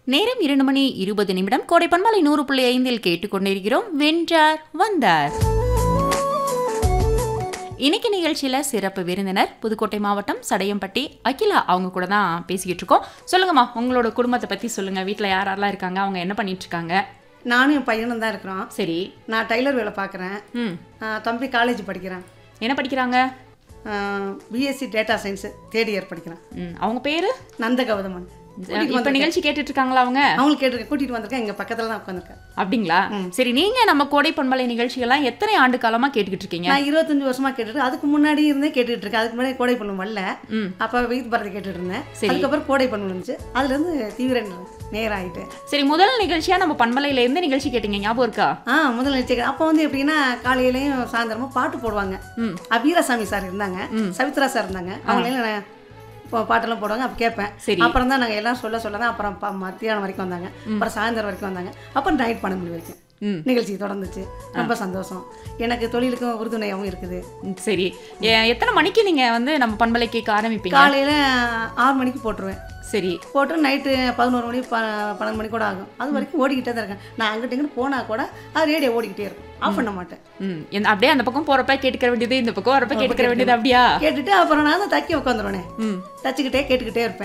நேரம் இரண்டு மணி இருபது நிமிடம் கோடை பண்பாலை நூறு புள்ளி ஐந்தில் கேட்டுக்கொண்டிருக்கிறோம் வென்றார் வந்தார் இன்னைக்கு நிகழ்ச்சியில சிறப்பு விருந்தினர் புதுக்கோட்டை மாவட்டம் சடையம்பட்டி அகிலா அவங்க கூட தான் பேசிக்கிட்டு இருக்கோம் சொல்லுங்கம்மா உங்களோட குடும்பத்தை பத்தி சொல்லுங்க வீட்டில் யார் யாரெல்லாம் இருக்காங்க அவங்க என்ன பண்ணிட்டு இருக்காங்க நானும் என் பையனும் தான் இருக்கிறோம் சரி நான் டைலர் வேலை பார்க்குறேன் ம் தம்பி காலேஜ் படிக்கிறேன் என்ன படிக்கிறாங்க BSc data science third year படிக்கிறேன் ம் அவங்க பேரு நந்த கௌதமன் இப்ப நிகழ்ச்சி கேட்டுட்டு இருக்காங்களா அவங்க அவங்களுக்கு கேட்டிருக்கேன் கூட்டிகிட்டு வந்திருக்கேன் எங்கள் பக்கத்தில் தான் உட்காந்துருக்கேன் அப்படிங்களா சரி நீங்க நம்ம கோடை பண்பலை நிகழ்ச்சிகள்லாம் எத்தனை ஆண்டு காலமா கேட்டுக்கிட்டு இருக்கீங்க நான் இருபத்தஞ்சு வருஷமா கேட்டுட்டு அதுக்கு முன்னாடி இருந்தே கேட்டுட்டு இருக்கேன் அதுக்கு முன்னாடி கோடை பண்ணும் வரல ம். அப்போ வீட்டு பரத்தை கேட்டுட்டு இருந்தேன் சரி. அதுக்கப்புறம் கோடை பண்ணு இருந்துச்சு அதுலேருந்து தீவிர நேரம் ஆகிட்டு சரி முதல் நிகழ்ச்சியா நம்ம பண்பலையில இருந்து நிகழ்ச்சி கேட்டீங்க ஞாபகம் இருக்கா ஆ முதல் நிகழ்ச்சி அப்போ வந்து எப்படின்னா காலையிலையும் சாயந்தரமும் பாட்டு போடுவாங்க ம் அ, வீரசாமி சார் இருந்தாங்க சவித்ரா சார் இருந்தாங்க அவங்களையும் நான் இப்போ பாட்டெல்லாம் போடுவாங்க அப்போ கேட்பேன் சரி. அப்புறம் தான் நாங்கள் எல்லாம் சொல்ல சொல்ல தான் அப்புறம் ப- மத்தியானம் வரைக்கும் வந்தாங்க அப்புறம் சாயந்தரம் வரைக்கும் வந்தாங்க அப்புறம் நைட் பன்னெண்டு மணி வரைக்கும் ம். நிகழ்ச்சி தொடர்ந்துச்சு ரொம்ப சந்தோஷம் எனக்கு தொழிலுக்கும் உறுதுணையாகவும் இருக்குது ம், சரி எ- எத்தனை மணிக்கு நீங்க வந்து நம்ம பண்பலை கேட்க ஆரம்பிப்பீங்க காலையில் ஆறு மணிக்கு போட்டுருவேன் சரி போட்டு நைட்டு பதினோரு மணி ப பன்னெண்டு மணி கூட ஆகும் அது வரைக்கும் ஓடிக்கிட்டே தான் இருக்கேன் நான் அங்கிட்டு இங்கிட்டு போனால் கூட அது ரேடியோ ஓடிக்கிட்டே இருக்கும் ஆஃப் பண்ண மாட்டேன் ம் எந்த- அப்படியே அந்த பக்கம் போறப்ப கேட்டுக்கிற வேண்டியது இந்த பக்கம் வரப்ப கேட்டுக்கிற வேண்டியது அப்படியா கேட்டுட்டு அப்புறம் நான் தான் தைக்க உட்காந்துருவேனே ம் தச்சுக்கிட்டே கேட்டுக்கிட்டே இருப்பேன்